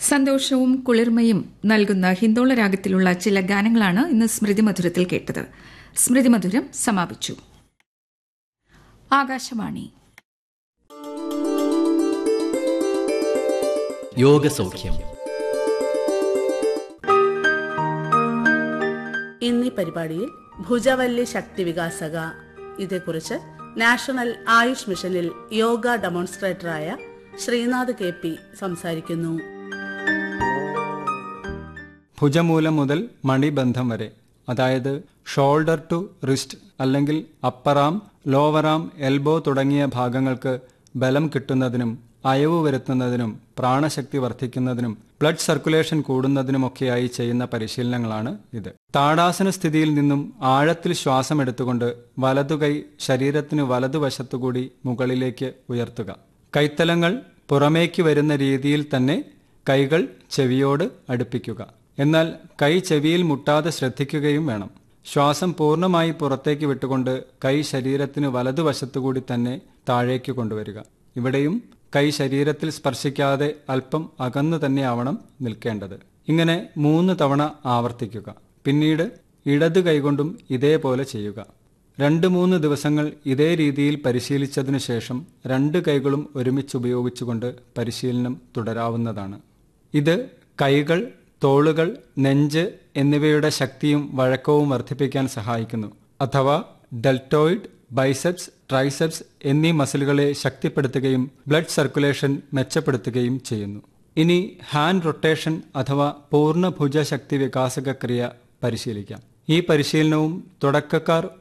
സന്തോഷവും കുളിർമയും നൽകുന്ന ഹിന്ദോള രാഗത്തിലുള്ള ചില ഗാനങ്ങളാണ് ഇന്ന് സ്മൃതി മധുരത്തിൽ കേട്ടത് സ്മൃതി മധുരം സമാപിച്ചു ആകാശവാണി യോഗസൗഖ്യം ഇന്നീ പരിപാടിയിൽ ഭുജവല്ലി ശക്തി വികാസക ഇതേക്കുറിച്ച് നാഷണൽ ആയുഷ് മിഷനിൽ യോഗ ഡെമോൺസ്ട്രേറ്ററായ ശ്രീനാഥ് കെ പി സംസാരിക്കുന്നു ഭുജമൂലം മുതൽ മണിബന്ധം വരെ അതായത് ഷോൾഡർ ടു റിസ്റ്റ് അല്ലെങ്കിൽ അപ്പറാം ലോവറാം എൽബോ തുടങ്ങിയ ഭാഗങ്ങൾക്ക് ബലം കിട്ടുന്നതിനും അയവ് വരുത്തുന്നതിനും പ്രാണശക്തി വർദ്ധിക്കുന്നതിനും ബ്ലഡ് സർക്കുലേഷൻ കൂടുന്നതിനുമൊക്കെയായി ചെയ്യുന്ന പരിശീലനങ്ങളാണ് ഇത് താടാസന സ്ഥിതിയിൽ നിന്നും ആഴത്തിൽ ശ്വാസം എടുത്തുകൊണ്ട് വലതുകൈ ശരീരത്തിന് വലതുവശത്തുകൂടി മുകളിലേക്ക് ഉയർത്തുക കൈത്തലങ്ങൾ പുറമേക്ക് വരുന്ന രീതിയിൽ തന്നെ കൈകൾ ചെവിയോട് അടുപ്പിക്കുക എന്നാൽ കൈ ചെവിയിൽ മുട്ടാതെ ശ്രദ്ധിക്കുകയും വേണം ശ്വാസം പൂർണ്ണമായി പുറത്തേക്ക് വിട്ടുകൊണ്ട് കൈ ശരീരത്തിന് വലതുവശത്തുകൂടി തന്നെ താഴേക്ക് കൊണ്ടുവരിക ഇവിടെയും കൈ ശരീരത്തിൽ സ്പർശിക്കാതെ അല്പം അകന്നു തന്നെയാവണം നിൽക്കേണ്ടത് ഇങ്ങനെ മൂന്ന് തവണ ആവർത്തിക്കുക പിന്നീട് ഇടത് കൈകൊണ്ടും ഇതേപോലെ ചെയ്യുക രണ്ട് മൂന്ന് ദിവസങ്ങൾ ഇതേ രീതിയിൽ പരിശീലിച്ചതിനു ശേഷം രണ്ട് കൈകളും ഒരുമിച്ച് ഉപയോഗിച്ചുകൊണ്ട് പരിശീലനം തുടരാവുന്നതാണ് ഇത് കൈകൾ തോളുകൾ നെഞ്ച് എന്നിവയുടെ ശക്തിയും വഴക്കവും വർദ്ധിപ്പിക്കാൻ സഹായിക്കുന്നു അഥവാ ഡെൽറ്റോയിഡ് ബൈസെപ്സ് ട്രൈസെപ്സ് എന്നീ മസിലുകളെ ശക്തിപ്പെടുത്തുകയും ബ്ലഡ് സർക്കുലേഷൻ മെച്ചപ്പെടുത്തുകയും ചെയ്യുന്നു ഇനി ഹാൻഡ് റൊട്ടേഷൻ അഥവാ പൂർണ്ണ ഭുജ ശക്തി വികാസക ക്രിയ പരിശീലിക്കാം ഈ പരിശീലനവും തുടക്കക്കാർ